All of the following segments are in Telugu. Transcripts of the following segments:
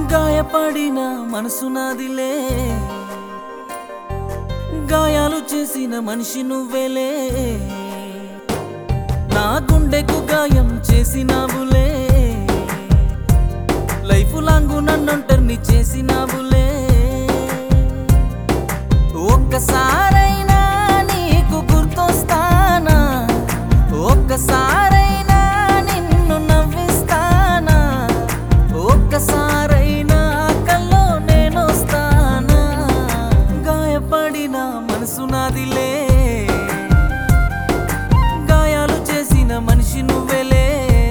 గాయపడిన మనసు నాదిలే గాయాలు చేసిన మనిషి నువ్వేలే నా గుండెకు గాయం చేసినావులే లైఫ్ లాంగ్ నన్నుంటర్ని చేసినావులే ఒక్కసారైనా నీకు గుర్తొస్తానా ఒక్కసారైనా నిన్ను నవ్విస్తానా ఒక్కసారైనా కల్లో నేనొస్తానా గాయపడిన మనసు నాదిలే గాయాలు చేసిన మనిషి నువ్వేలే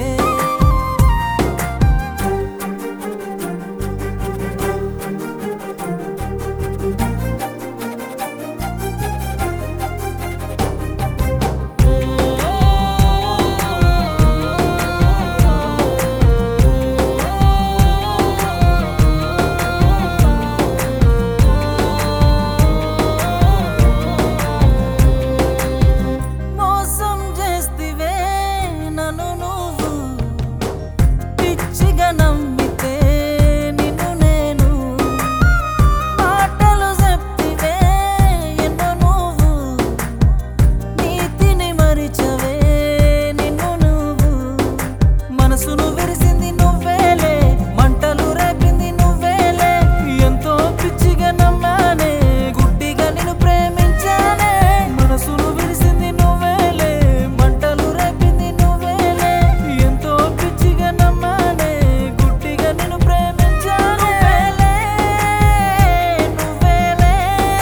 మోసం చేస్తివే నన్ను నువ్వు పిచ్చిగా నమ్మితే నిన్ను నేను మాటలు చెప్తివే ఎన్నో నువ్వు నీతిని మరిచవే నిన్ను నువ్వు మనసును విరిసింది నువ్వేలే మంటలు రేపింది నువ్వేలే ఎంతో పిచ్చిగా నమ్మానే గుడ్డిగా నిన్ను ప్రేమించానే మనసును విరిసింది నువ్వేలే మంటలు రేపింది నువ్వేలే ఎంతో పిచ్చిగా నమ్మానే గుడ్డిగా నిన్ను ప్రేమించానే నువ్వేలే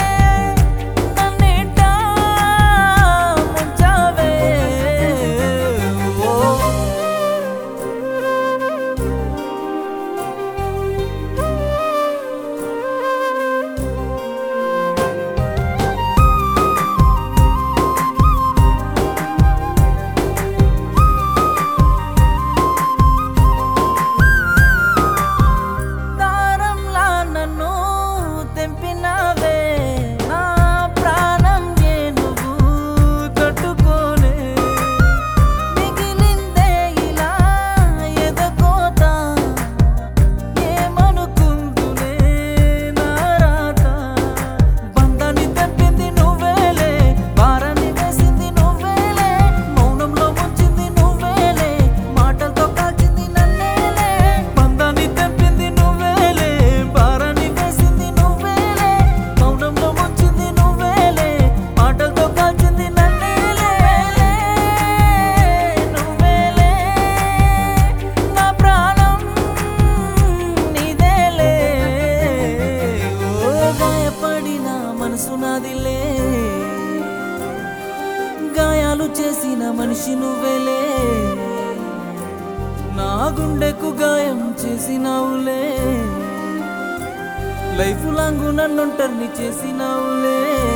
నన్నిట ముంచావే ఓ దారంలా నన్ను తెంపినావే నా ప్రాణం ఏ నువ్వు కట్టుకోలే మిగిలిందే ఇలా ఎదకోత ఏమనుకుందునే నా రాత బంధాన్ని తెంపింది నువ్వేలే భారాన్ని వేసింది నువ్వేలే మౌనంలో ముంచింది నువ్వేలే మాటలతో కాల్చింది నన్నేలే బంధాన్ని తెంపింది నువ్వేలే భారాన్ని వేసింది నువ్వేలే మౌనంలో ముంచింది నువ్వేలే మాటలతో కాల్చింది నన్నేలే నువ్వేలే నా ప్రాణం నీదేలే ఓ గాయపడిన మనసు నాదిలే గాయాలు చేసిన మనిషి నువ్వేలే నా గుండెకు గాయం చేసినావులే లైఫ్ లాంగ్ నన్నుంటర్ని చేసినావులే